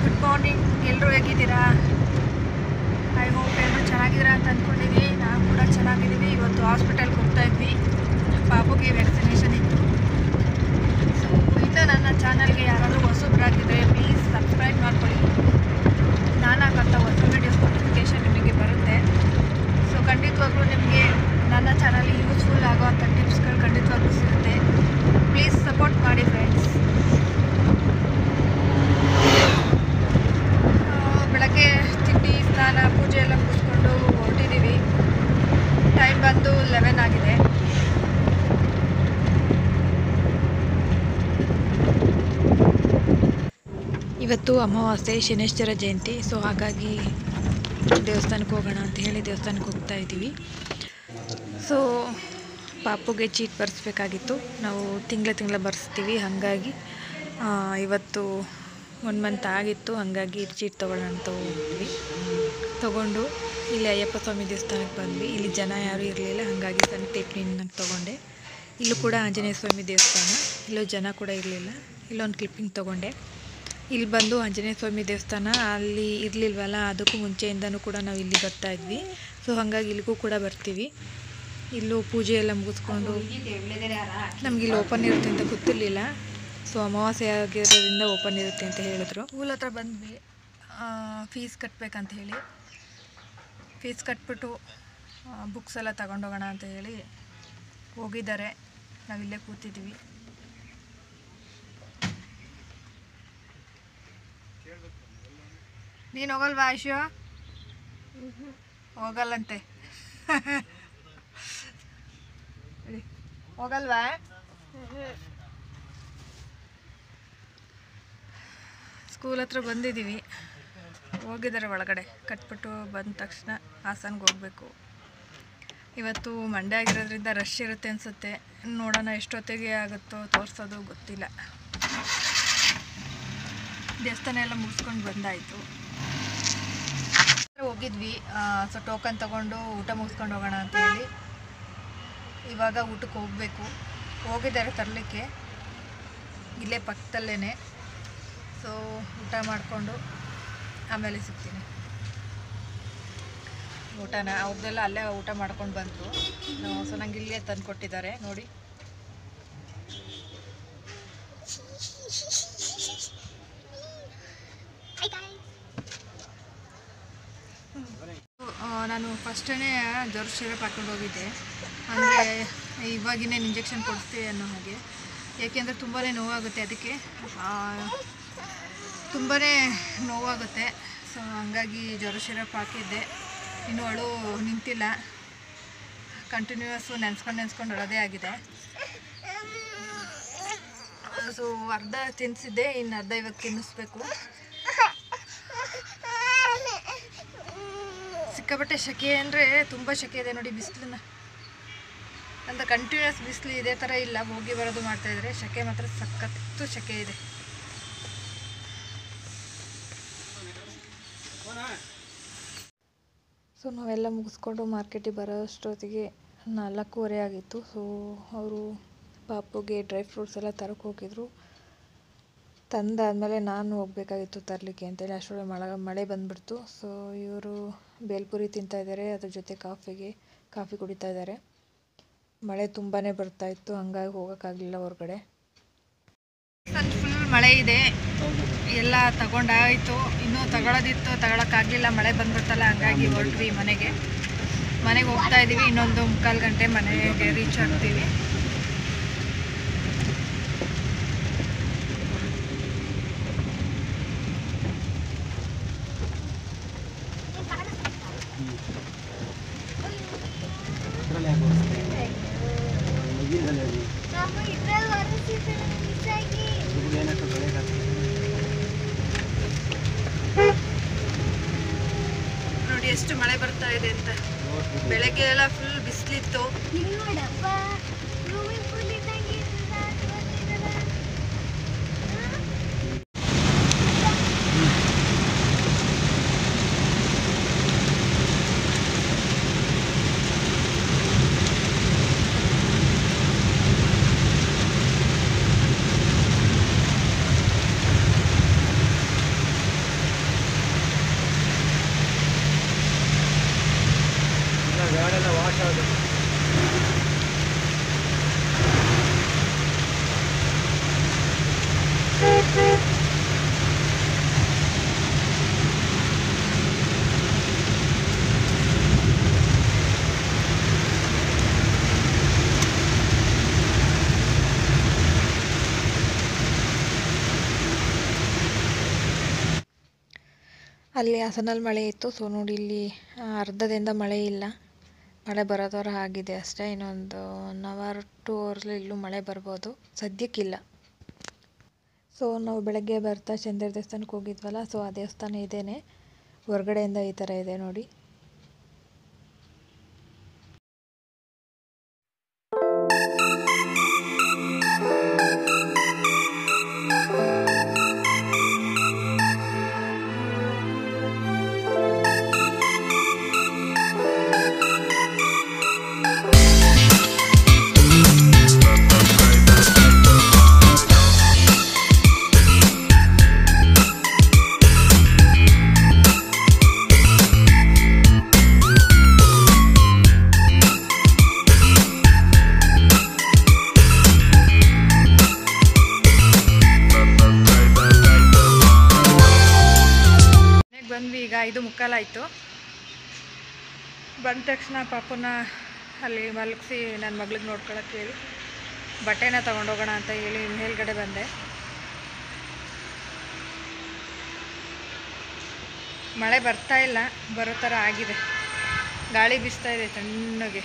Good morning ಎಲ್ಲರೂ ಹೇಗಿದ್ದೀರಾ I hope ಎಲ್ಲರೂ ಚೆನ್ನಾಗಿದ್ದೀರಾ ಅಂತ ಅಂದ್ಕೊಂಡಿದ್ವಿ ನಾವು ಕೂಡ ಚೆನ್ನಾಗಿದ್ದೀವಿ ಇವತ್ತು ಹಾಸ್ಪಿಟಲ್ಗೆ ಹೋಗ್ತಾ ಇದ್ವಿ ಪಾಪುಗೆ ವ್ಯಾಕ್ಸಿನೇಷನ್ ಇತ್ತು ಸೊ ಇನ್ನು ನನ್ನ ಚಾನಲ್ಗೆ ಯಾರಾದರೂ ಹೊಸಬ್ರಾಗಿದ್ದರೆ ಪ್ಲೀಸ್ ಸಬ್ಸ್ಕ್ರೈಬ್ ಮಾಡ್ಕೊಳ್ಳಿ ನಾನು ಹಾಕಂತ ಹೊಸ ವೀಡಿಯೋಸ್ ನೋಟಿಫಿಕೇಷನ್ ನಿಮಗೆ ಬರುತ್ತೆ ಸೊ ಖಂಡಿತವಾಗ್ಲೂ ನಿಮಗೆ ನನ್ನ ಚಾನಲ್ ಯೂಸ್ಫುಲ್ ಆಗೋವಂಥ ಟಿಪ್ಸ್ಗಳು ಖಂಡಿತವಾಗ್ಲೂ ಸಿಗುತ್ತೆ ಪ್ಲೀಸ್ ಸಪೋರ್ಟ್ ಮಾಡಿ ಫ್ರೆಂಡ್ಸ್ ಬೆಳಗ್ಗೆ ತಿಂಡಿ ಸ್ನಾನ ಪೂಜೆ ಎಲ್ಲ ಮುಗಿಸ್ಕೊಂಡು ಹೊರಟಿದ್ದೀವಿ ಟೈಮ್ ಬಂದು ಲೆವೆನ್ ಆಗಿದೆ ಇವತ್ತು ಅಮಾವಾಸ್ಯೆ ಶನೇಶ್ವರ ಜಯಂತಿ ಸೊ ಹಾಗಾಗಿ ದೇವಸ್ಥಾನಕ್ಕೆ ಹೋಗೋಣ ಅಂತ ಹೇಳಿ ದೇವಸ್ಥಾನಕ್ಕೆ ಹೋಗ್ತಾ ಇದ್ದೀವಿ ಸೊ ಪಾಪುಗೆ ಚೀಟ್ ಬರೆಸ್ಬೇಕಾಗಿತ್ತು ನಾವು ತಿಂಗಳ ತಿಂಗಳ ಬರೆಸ್ತೀವಿ ಹಾಗಾಗಿ ಆ, ಇವತ್ತು ಒನ್ ಮಂತ್ ಆಗಿತ್ತು ಹಾಗಾಗಿ ಚೀಟ್ ತೊಗೊಳ್ಳೋಣ ಅಂತ ಹೋಗ್ತೀವಿ ತೊಗೊಂಡು ಇಲ್ಲಿ ಅಯ್ಯಪ್ಪ ಸ್ವಾಮಿ ದೇವಸ್ಥಾನಕ್ಕೆ ಬಂದ್ವಿ ಇಲ್ಲಿ ಜನ ಯಾರೂ ಇರಲಿಲ್ಲ ಹಾಗಾಗಿ ಸಣ್ಣ ಟೇಪ್ನಿಂಗ್ ತೊಗೊಂಡೆ ಇಲ್ಲೂ ಕೂಡ ಆಂಜನೇಯ ಸ್ವಾಮಿ ದೇವಸ್ಥಾನ ಇಲ್ಲೂ ಜನ ಕೂಡ ಇರಲಿಲ್ಲ ಇಲ್ಲೊಂದು ಕ್ಲಿಪ್ಪಿಂಗ್ ತೊಗೊಂಡೆ ಇಲ್ಲಿ ಬಂದು ಆಂಜನೇಯ ಸ್ವಾಮಿ ದೇವಸ್ಥಾನ ಅಲ್ಲಿ ಇರಲಿಲ್ವಲ್ಲ ಅದಕ್ಕೂ ಮುಂಚೆಯಿಂದನೂ ಕೂಡ ನಾವು ಇಲ್ಲಿ ಬರ್ತಾ ಇದ್ವಿ ಸೊ ಹಾಗಾಗಿ ಇಲ್ಲಿಗೂ ಕೂಡ ಬರ್ತೀವಿ ಇಲ್ಲೂ ಪೂಜೆ ಎಲ್ಲ ಮುಗಿಸ್ಕೊಂಡು ನಮ್ಗೆ ಇಲ್ಲಿ ಓಪನ್ ಇರುತ್ತೆ ಅಂತ ಗೊತ್ತಿರಲಿಲ್ಲ ಸೊ ಅಮಾವಾಸ್ಯೆ ಆಗಿರೋದ್ರಿಂದ ಓಪನ್ ಇರುತ್ತೆ ಅಂತ ಹೇಳಿದ್ರು ಸ್ಕೂಲ್ ಹತ್ರ ಬಂದ್ವಿ ಫೀಸ್ ಕಟ್ಟಬೇಕಂತ ಹೇಳಿ ಫೀಸ್ ಕಟ್ಬಿಟ್ಟು ಬುಕ್ಸ್ ಎಲ್ಲ ತಗೊಂಡೋಗೋಣ ಅಂತ ಹೇಳಿ ಹೋಗಿದ್ದಾರೆ ನಾವಿಲ್ಲೇ ಕೂತಿದ್ವಿ ನೀನು ಹೋಗಲ್ವಾ ಆಶು ಹೋಗಲ್ಲಂತೆ ಹೇಳಿ. ಹೋಗಲ್ವಾ ಸ್ಕೂಲ್ ಹತ್ರ ಬಂದಿದ್ದೀವಿ ಹೋಗಿದ್ದಾರೆ ಒಳಗಡೆ ಕಟ್ಬಿಟ್ಟು ಬಂದ ತಕ್ಷಣ ಹಾಸನ್ಗೆ ಹೋಗಬೇಕು ಇವತ್ತು ಮಂಡೇ ಆಗಿರೋದ್ರಿಂದ ರಶ್ ಇರುತ್ತೆ ಅನಿಸುತ್ತೆ ನೋಡೋಣ ಎಷ್ಟೊತ್ತಿಗೆ ಆಗುತ್ತೋ ತೋರಿಸೋದು ಗೊತ್ತಿಲ್ಲ ದೇವಸ್ಥಾನ ಎಲ್ಲ ಮುಗಿಸ್ಕೊಂಡು ಬಂದಾಯಿತು ಹೋಗಿದ್ವಿ ಸೊ ಟೋಕನ್ ತೊಗೊಂಡು ಊಟ ಮುಗಿಸ್ಕೊಂಡು ಹೋಗೋಣ ಅಂತ ಹೇಳಿ ಇವಾಗ ಊಟಕ್ಕೆ ಹೋಗಬೇಕು ಹೋಗಿದ್ದಾರೆ ತರಲಿಕ್ಕೆ ಇಲ್ಲೇ ಪಕ್ಕದಲ್ಲೇ ಸೊ ಊಟ ಮಾಡಿಕೊಂಡು ಆಮೇಲೆ ಸಿಗ್ತೀನಿ ಊಟನ ಅವ್ರದ್ದೆಲ್ಲ ಅಲ್ಲೇ ಊಟ ಮಾಡ್ಕೊಂಡು ಬಂದರು ಸೊ ನಂಗೆ ಇಲ್ಲೇ ತಂದು ಕೊಟ್ಟಿದ್ದಾರೆ ನೋಡಿ ಆ, ನಾನು ಫಸ್ಟೇ ಜ್ವರ ಸಿರಪ್ ಹಾಕೊಂಡು ಹೋಗಿದ್ದೆ ಅಂದರೆ ಇವಾಗಿನೇನು ಇಂಜೆಕ್ಷನ್ ಕೊಡ್ತೀವಿ ಅನ್ನೋ ಹಾಗೆ ಏಕೆಂದರೆ ತುಂಬಾ ನೋವಾಗುತ್ತೆ ಅದಕ್ಕೆ ತುಂಬಾ ನೋವಾಗುತ್ತೆ ಸೊ ಹಂಗಾಗಿ ಜ್ವರ ಸಿರಪ್ ಹಾಕಿದ್ದೆ ಇನ್ನು ಅಳು ನಿಂತಿಲ್ಲ ಕಂಟಿನ್ಯೂಯಸ್ಸು ನೆನ್ಸ್ಕೊಂಡು ನೆನ್ಸ್ಕೊಂಡು ಅಳೋದೇ ಆಗಿದೆ ಸೊ ಅರ್ಧ ತಿನ್ನಿಸಿದ್ದೆ ಇನ್ನು ಅರ್ಧ ಇವತ್ತು ತಿನ್ನಿಸ್ಬೇಕು ಸಿಕ್ಕಾಪಟ್ಟೆ ಶೆಕೆ ಅಂದರೆ ತುಂಬ ಶೆಕೆ ಇದೆ ನೋಡಿ ಬಿಸಿಲನ್ನ ಅಂತ ಕಂಟಿನ್ಯೂಸ್ ಬಿಸಿಲು ಇದೇ ಥರ ಇಲ್ಲ ಹೋಗಿ ಬರೋದು ಮಾಡ್ತಾ ಇದ್ರೆ ಶೆಕೆ ಮಾತ್ರ ಸಖತ್ತು ಶೆಕೆ ಇದೆ ಸೊ ನಾವೆಲ್ಲ ಮುಗಿಸ್ಕೊಂಡು ಮಾರ್ಕೆಟಿಗೆ ಬರೋ ಅಷ್ಟೊತ್ತಿಗೆ ನಾಲ್ಕೂವರೆ ಆಗಿತ್ತು ಸೊ ಅವರು ಪಾಪುಗೆ ಡ್ರೈ ಫ್ರೂಟ್ಸ್ ಎಲ್ಲ ತರಕ್ಕೆ ಹೋಗಿದ್ರು ತಂದಾದಮೇಲೆ ನಾನು ಹೋಗಬೇಕಾಗಿತ್ತು ತರಲಿಕ್ಕೆ ಅಂತೇಳಿ ಅಷ್ಟರೊಳಗೆ ಮಳೆ ಮಳೆ ಬಂದುಬಿಡ್ತು ಸೊ ಇವರು ಬೇಲ್ಪುರಿ ತಿಂತಾ ಇದ್ದಾರೆ ಅದ್ರ ಜೊತೆ ಕಾಫಿಗೆ ಕಾಫಿ ಕುಡಿತಾ ಇದ್ದಾರೆ ಮಳೆ ತುಂಬಾ ಬರ್ತಾ ಇತ್ತು ಹಂಗಾಗಿ ಹೋಗೋಕ್ಕಾಗಲಿಲ್ಲ ಹೊರಗಡೆ ಫುಲ್ ಮಳೆ ಇದೆ ಎಲ್ಲ ತಗೊಂಡಾಯಿತು ಇನ್ನೂ ತಗೊಳ್ಳೋದಿತ್ತು ತಗೊಳಕ್ಕಾಗಲಿಲ್ಲ ಮಳೆ ಬಂದ್ಬಿಡ್ತಲ್ಲ ಹಂಗಾಗಿ ಹೊರಟ್ವಿ ಮನೆಗೆ ಮನೆಗೆ ಹೋಗ್ತಾ ಇದ್ದೀವಿ ಇನ್ನೊಂದು ಮುಕ್ಕಾಲು ಗಂಟೆ ಮನೆಗೆ ರೀಚ್ ಆಗ್ತೀವಿ ನೋಡಿ ಎಷ್ಟು ಮಳೆ ಬರ್ತಾ ಇದೆ ಅಂತ ಬೆಳಗ್ಗೆ ಎಲ್ಲ ಫುಲ್ ಬಿಸಿಲಿತ್ತು ಅಲ್ಲಿ ಹಾಸನಲ್ಲಿ ಮಳೆ ಇತ್ತು ಸೊ ನೋಡಿ ಇಲ್ಲಿ ಆ, ಅರ್ಧದಿಂದ ಮಳೆ ಇಲ್ಲ ಮಳೆ ಬರೋ ಥರ ಆಗಿದೆ ಅಷ್ಟೇ ಇನ್ನೊಂದು ಒನ್ ಅವರ್ ಟೂ ಅವರ್ಸ್ ಇಲ್ಲೂ ಮಳೆ ಬರ್ಬೋದು ಸದ್ಯಕ್ಕಿಲ್ಲ ಸೊ ನಾವು ಬೆಳಗ್ಗೆ ಬರ್ತಾ ಚಂದ್ರ ದೇವಸ್ಥಾನಕ್ಕೆ ಹೋಗಿದ್ವಲ್ಲ ಸೊ ಆ ದೇವಸ್ಥಾನ ಇದೇನೆ ಹೊರಗಡೆಯಿಂದ ಈ ಥರ ಇದೆ ನೋಡಿ ಮನೆಗೆ ಬಂದ್ವಿ ಈಗ ಐದು ಮುಕ್ಕಾಲಾಯಿತು ಬಂದ ತಕ್ಷಣ ಪಾಪನ ಅಲ್ಲಿ ಮಲಗಿಸಿ ನನ್ನ ಮಗಳಿಗೆ ನೋಡ್ಕೊಳಕ್ಕೆ ಹೇಳಿ ಬಟ್ಟೆನ ತೊಗೊಂಡೋಗೋಣ ಅಂತ ಹೇಳಿ ಮೇಲ್ಗಡೆ ಬಂದೆ ಮಳೆ ಬರ್ತಾ ಇಲ್ಲ ಬರೋ ಥರ ಆಗಿದೆ ಗಾಳಿ ಬೀಸ್ತಾ ಇದೆ ತಣ್ಣಗೆ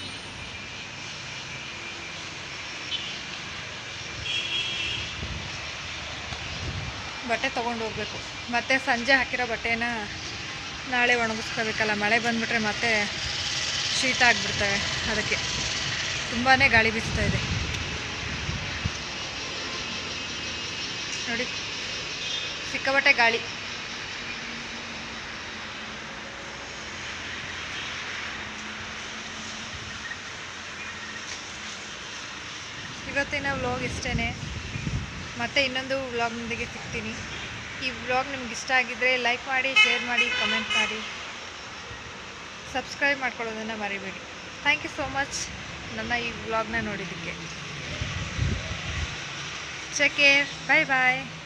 ಬಟ್ಟೆ ತೊಗೊಂಡು ಹೋಗ್ಬೇಕು ಮತ್ತೆ ಸಂಜೆ ಹಾಕಿರೋ ಬಟ್ಟೆನ ನಾಳೆ ಒಣಗಿಸ್ಕೋಬೇಕಲ್ಲ ಮಳೆ ಬಂದುಬಿಟ್ರೆ ಮತ್ತೆ ಶೀತ ಆಗಿಬಿಡ್ತವೆ ಅದಕ್ಕೆ ತುಂಬಾ ಗಾಳಿ ಬೀಸ್ತಾ ಇದೆ ನೋಡಿ ಸಿಕ್ಕಾಬಟ್ಟೆ ಗಾಳಿ ಇವತ್ತಿನ ವ್ಲಾಗ್ ಇಷ್ಟೇ ಮತ್ತೆ ಇನ್ನೊಂದು ವ್ಲಾಗ್ನೊಂದಿಗೆ ಸಿಗ್ತೀನಿ ಈ ವ್ಲಾಗ್ ನಿಮ್ಗೆ ಇಷ್ಟ ಆಗಿದ್ದರೆ ಲೈಕ್ ಮಾಡಿ ಶೇರ್ ಮಾಡಿ ಕಮೆಂಟ್ ಮಾಡಿ ಸಬ್ಸ್ಕ್ರೈಬ್ ಮಾಡ್ಕೊಳ್ಳೋದನ್ನು ಮರಿಬೇಡಿ ಥ್ಯಾಂಕ್ ಯು ಸೋ ಮಚ್ ನನ್ನ ಈ ವ್ಲಾಗ್ನ ನೋಡಿದ್ದಕ್ಕೆ ಚೆಕ್ ಕೇರ್ ಬಾಯ್ ಬಾಯ್